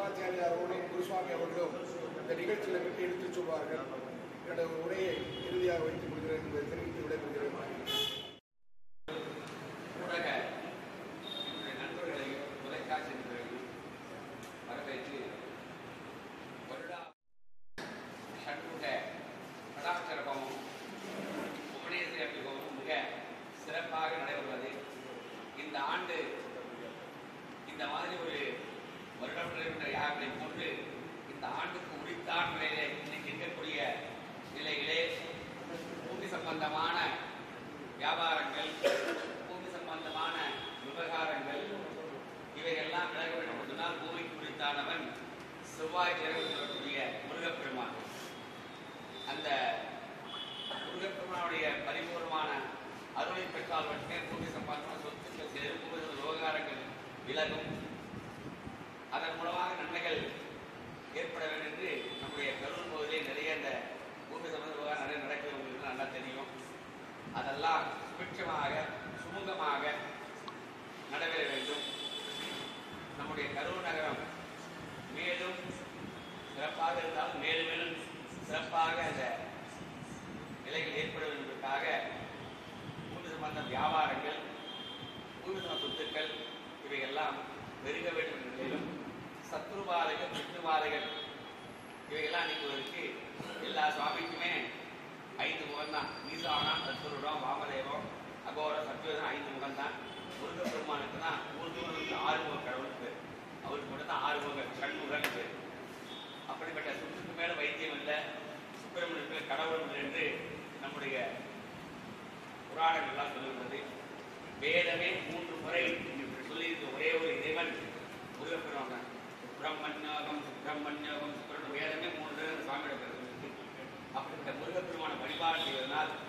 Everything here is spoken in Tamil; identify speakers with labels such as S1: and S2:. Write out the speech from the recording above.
S1: பரமாச்சாரியார் அவர்களும் குருசுவாமி அவர்களும் இந்த நிகழ்ச்சியில் பற்றி எடுத்துச் சொல்வார்கள் என்னுடைய உரையை இறுதியாக வைத்துக் கொள்கிறேன் என்பதை தெரிவித்து விடைபெறுகிறேன்
S2: ஊடக என்னுடைய நண்பர்களையும் தொலைக்காட்சி நண்பர்களையும் வரவேற்று வருடா ஷண்முக கடாட்சரபமும் உபநேச அபிகமும் மிக சிறப்பாக நடைபெறுவது இந்த ஆண்டு இந்த மாதிரி ஒரு வருடம் நிறைந்த யாகங்களை போன்று இந்த ஆண்டுக்கு உரித்தான நிலையிலே இன்னைக்கு இருக்கக்கூடிய நிலையிலே பூமி சம்பந்தமான வியாபாரங்கள் பூமி சம்பந்தமான விவகாரங்கள் இவையெல்லாம் விலக வேண்டும் என்று சொன்னால் பூமிக்கு குறித்தானவன் செவ்வாய் கிரகம் சொல்லக்கூடிய முருகப்பெருமான் அந்த முருகப்பெருமானுடைய பரிபூர்ணமான அருளை பெற்றால் மட்டுமே பூமி சம்பந்தமான சொத்துக்கள் சேரும் பூமி சம்பந்த விவகாரங்கள் விலகும் அதன் மூலமாக நன்மைகள் ஏற்பட வேண்டும் என்று நம்முடைய கரூர் பகுதியிலே நிறைய இந்த பூமி சம்பந்த விவகாரம் நிறைய நடக்குது உங்களுக்கு நல்லா தெரியும் அதெல்லாம் சுபிட்சமாக சுமூகமாக நடைபெற வேண்டும் நம்முடைய கரூர் நகரம் மேலும் சிறப்பாக இருந்தாலும் மேலும் மேலும் சிறப்பாக அந்த நிலைகள் ஏற்பட வேண்டும் என்பதற்காக பூமி சம்பந்த வியாபாரங்கள் பூமி சம்பந்த சொத்துக்கள் இவையெல்லாம் பெருக வேண்டும் என்ற நிலையிலும் சத்ருபாதைகள் விஷ்ணுபாதைகள் இவையெல்லாம் நீக்குவதற்கு எல்லா சுவாமிக்குமே ஐந்து முகம் தான் ஈசானம் தத்துருடம் வாமதேவம் அகோர சத்யோதனம் ஐந்து முகம் தான் முருகப்பெருமானுக்கு தான் ஊர்தூருக்கு ஆறுமுக கடவுளுக்கு அவருக்கு மட்டும் தான் ஆறுமுக கண்முகன் பேர் அப்படிப்பட்ட சுற்றுக்கு மேல வைத்தியம் இல்லை சுப்பிரமணியனுக்கு கடவுள் இல்லை என்று நம்முடைய புராணங்கள்லாம் சொல்லுகிறது வேதமே மூன்று முறை சொல்லியிருக்க ஒரே ஒரு இறைவன் முருகப்பெருமான் தான். சுப்பிரமணியோகம் சுப்பிரமணியோகம் சுப்பிரமணிய வேதமே மூன்று சுவாமியோட பேர் சொல்லியிருக்கு. அப்படிப்பட்ட முருகப்பெருமான வழிபாடு செய்வதனால்